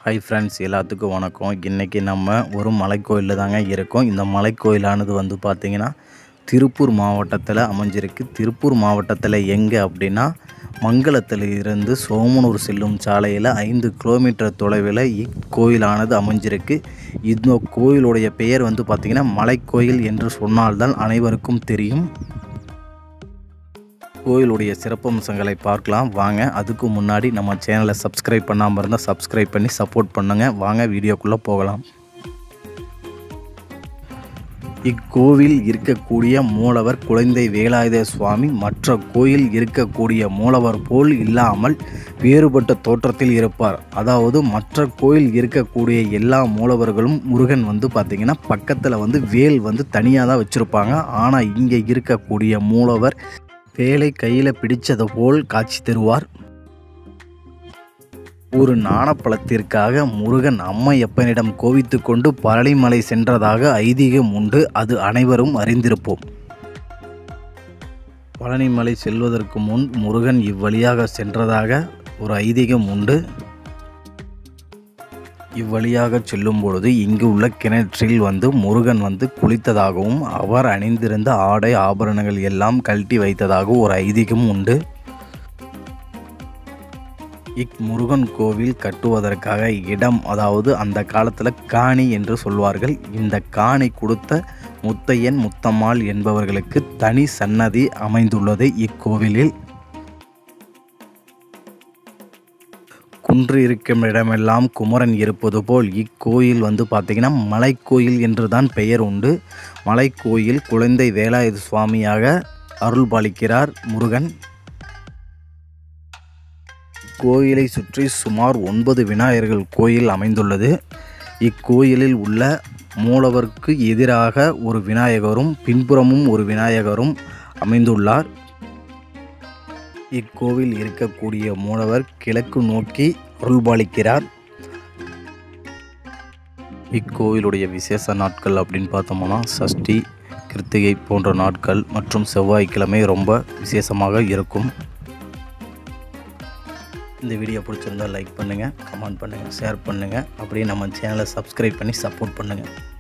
hi friends எல்லாத்துக்கும் வணக்கம் இன்றைக்கி நம்ம ஒரு மலைக்கோயிலில் தாங்க இருக்கோம் இந்த மலைக்கோயிலானது வந்து பார்த்திங்கன்னா திருப்பூர் மாவட்டத்தில் அமைஞ்சிருக்கு திருப்பூர் மாவட்டத்தில் எங்கே அப்படின்னா மங்களத்தில் இருந்து சோமனூர் செல்லும் சாலையில் ஐந்து கிலோமீட்டர் தொலைவில் இக்கோயிலானது அமைஞ்சிருக்கு இந்த கோயிலுடைய பெயர் வந்து பார்த்திங்கன்னா மலைக்கோயில் என்று சொன்னால்தான் அனைவருக்கும் தெரியும் கோயிலுடைய சிறப்பம்சங்களை பார்க்கலாம் வாங்க அதுக்கு முன்னாடி நம்ம சேனலை சப்ஸ்கிரைப் பண்ணாமல் இருந்தால் சப்ஸ்கிரைப் பண்ணி சப்போர்ட் பண்ணுங்கள் வாங்க வீடியோக்குள்ளே போகலாம் இக்கோவில் இருக்கக்கூடிய மூலவர் குழந்தை வேலாயுத சுவாமி மற்ற கோயில் இருக்கக்கூடிய மூலவர் போல் இல்லாமல் வேறுபட்ட தோற்றத்தில் இருப்பார் அதாவது மற்ற கோயில் இருக்கக்கூடிய எல்லா மூலவர்களும் முருகன் வந்து பார்த்திங்கன்னா பக்கத்தில் வந்து வேல் வந்து தனியாக தான் வச்சுருப்பாங்க ஆனால் இங்கே இருக்கக்கூடிய மூலவர் வேலை கையில் பிடிச்சது போல் காட்சி தருவார் ஒரு நாணப்பழத்திற்காக முருகன் அம்மையப்பனிடம் கோவித்து கொண்டு பழனிமலை சென்றதாக ஐதீகம் உண்டு அது அனைவரும் அறிந்திருப்போம் பழனிமலை செல்வதற்கு முன் முருகன் இவ்வழியாக சென்றதாக ஒரு ஐதீகம் உண்டு இவ்வழியாக செல்லும் பொழுது இங்கு உள்ள கிணற்றில் வந்து முருகன் வந்து குளித்ததாகவும் அவர் அணிந்திருந்த ஆடை ஆபரணங்கள் எல்லாம் கழட்டி வைத்ததாகவும் ஒரு ஐதீகம் உண்டு இம்முருகன் கோவில் கட்டுவதற்காக இடம் அதாவது அந்த காலத்தில் காணி என்று சொல்வார்கள் இந்த காணி கொடுத்த முத்தையன் முத்தம்மாள் என்பவர்களுக்கு தனி சன்னதி அமைந்துள்ளது இக்கோவிலில் குன்று இருக்கும் இடமெல்லாம் குமரன் இருப்பது போல் இக்கோயில் வந்து பார்த்திங்கன்னா மலைக்கோயில் என்று தான் பெயர் உண்டு மலைக்கோயில் குழந்தை வேலாயுத சுவாமியாக அருள் பாலிக்கிறார் முருகன் கோயிலை சுற்றி சுமார் ஒன்பது விநாயகர்கள் கோயில் அமைந்துள்ளது இக்கோயிலில் உள்ள மூலவருக்கு எதிராக ஒரு விநாயகரும் பின்புறமும் ஒரு விநாயகரும் அமைந்துள்ளார் இக்கோவில் இருக்கக்கூடிய மூலவர் கிழக்கு நோக்கி அருள்பாலிக்கிறார் இக்கோவிலுடைய விசேஷ நாட்கள் அப்படின்னு பார்த்தோம்னா சஷ்டி கிருத்திகை போன்ற நாட்கள் மற்றும் செவ்வாய்க்கிழமை ரொம்ப விசேஷமாக இருக்கும் இந்த வீடியோ பிடிச்சிருந்தால் லைக் பண்ணுங்கள் கமெண்ட் பண்ணுங்கள் ஷேர் பண்ணுங்கள் அப்படியே நம்ம சேனலை சப்ஸ்கிரைப் பண்ணி சப்போர்ட் பண்ணுங்கள்